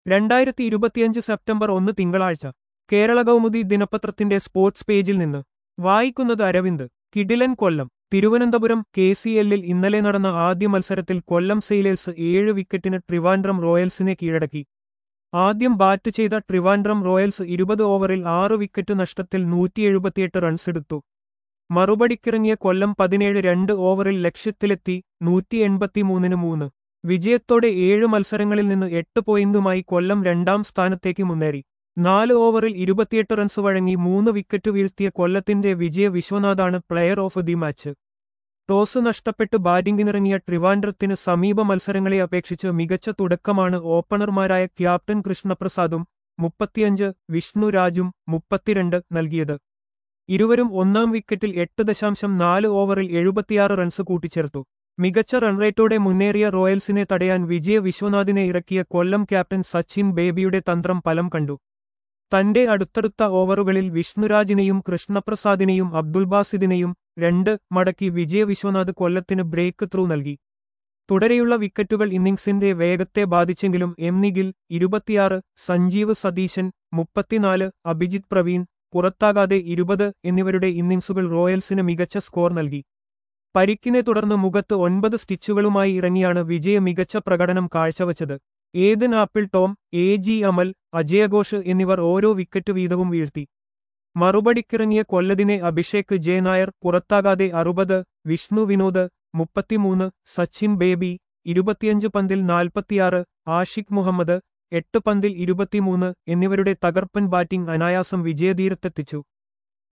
രണ്ടായിരത്തി ഇരുപത്തിയഞ്ച് സെപ്റ്റംബർ ഒന്ന് തിങ്കളാഴ്ച കേരള കൗമുദി ദിനപത്രത്തിന്റെ സ്പോർട്സ് പേജിൽ നിന്ന് വായിക്കുന്നത് അരവിന്ദ് കിടിലൻ കൊല്ലം തിരുവനന്തപുരം കെ സി എല്ലിൽ ഇന്നലെ നടന്ന ആദ്യ മത്സരത്തിൽ കൊല്ലം സെയിലേഴ്സ് ഏഴ് വിക്കറ്റിന് ട്രിവാൻഡ്രം റോയൽസിനെ കീഴടക്കി ആദ്യം ബാറ്റ് ചെയ്ത ട്രിവാൻഡ്രം റോയൽസ് ഇരുപത് ഓവറിൽ ആറ് വിക്കറ്റ് നഷ്ടത്തിൽ നൂറ്റി എഴുപത്തിയെട്ട് റൺസെടുത്തു മറുപടിക്കിറങ്ങിയ കൊല്ലം പതിനേഴ് രണ്ട് ഓവറിൽ ലക്ഷ്യത്തിലെത്തി നൂറ്റി എൺപത്തിമൂന്നിന് മൂന്ന് വിജയത്തോടെ ഏഴ് മത്സരങ്ങളിൽ നിന്ന് എട്ട് പോയിന്റുമായി കൊല്ലം രണ്ടാം സ്ഥാനത്തേക്ക് മുന്നേറി നാല് ഓവറിൽ ഇരുപത്തിയെട്ട് റൺസ് വഴങ്ങി മൂന്ന് വിക്കറ്റ് വീഴ്ത്തിയ കൊല്ലത്തിന്റെ വിജയ വിശ്വനാഥാണ് player of the match toss നഷ്ടപ്പെട്ട് ബാറ്റിംഗിനിറങ്ങിയ ട്രിവാൻഡ്രത്തിന് സമീപ മത്സരങ്ങളെ അപേക്ഷിച്ച് മികച്ച തുടക്കമാണ് ഓപ്പണർമാരായ ക്യാപ്റ്റൻ കൃഷ്ണപ്രസാദും മുപ്പത്തിയഞ്ച് വിഷ്ണുരാജും മുപ്പത്തിരണ്ട് നൽകിയത് ഇരുവരും ഒന്നാം വിക്കറ്റിൽ എട്ട് ദശാംശം നാല് ഓവറിൽ എഴുപത്തിയാറ് റൺസ് കൂട്ടിച്ചേർത്തു മികച്ച റൺറേറ്റോടെ മുന്നേറിയ റോയൽസിനെ തടയാൻ വിജയ വിശ്വനാഥിനെ ഇറക്കിയ കൊല്ലം ക്യാപ്റ്റൻ സച്ചിൻ ബേബിയുടെ തന്ത്രം ഫലം കണ്ടു തന്റെ അടുത്തടുത്ത ഓവറുകളിൽ വിഷ്ണുരാജിനെയും കൃഷ്ണപ്രസാദിനെയും അബ്ദുൽ ബാസിദിനെയും രണ്ട് മടക്കി വിജയ വിശ്വനാഥ് കൊല്ലത്തിന് ബ്രേക്ക് ത്രൂ നൽകി തുടരെയുള്ള വിക്കറ്റുകൾ ഇന്നിംഗ്സിന്റെ വേഗത്തെ ബാധിച്ചെങ്കിലും എം നിഗിൽ ഇരുപത്തിയാറ് സഞ്ജീവ് സതീശൻ മുപ്പത്തിനാല് അഭിജിത് പ്രവീൺ പുറത്താകാതെ ഇരുപത് എന്നിവരുടെ ഇന്നിംഗ്സുകൾ റോയൽസിന് മികച്ച സ്കോർ നൽകി പരിക്കിനെ തുടർന്ന് മുഖത്ത് ഒൻപത് സ്റ്റിച്ചുകളുമായി ഇറങ്ങിയാണ് വിജയ മികച്ച പ്രകടനം കാഴ്ചവച്ചത് Ethan Apple Tom A G Amal അജയഘോഷ് എന്നിവർ ഓരോ വിക്കറ്റ് വീതവും വീഴ്ത്തി മറുപടിക്കിറങ്ങിയ കൊല്ലതിനെ അഭിഷേക് ജെ നായർ പുറത്താകാതെ അറുപത് വിഷ്ണു വിനോദ് മുപ്പത്തിമൂന്ന് സച്ചിൻ ബേബി ഇരുപത്തിയഞ്ച് പന്തിൽ നാൽപ്പത്തിയാറ് ആഷിഖ് മുഹമ്മദ് എട്ട് പന്തിൽ ഇരുപത്തിമൂന്ന് എന്നിവരുടെ തകർപ്പൻ ബാറ്റിംഗ് അനായാസം വിജയതീരത്തെത്തിച്ചു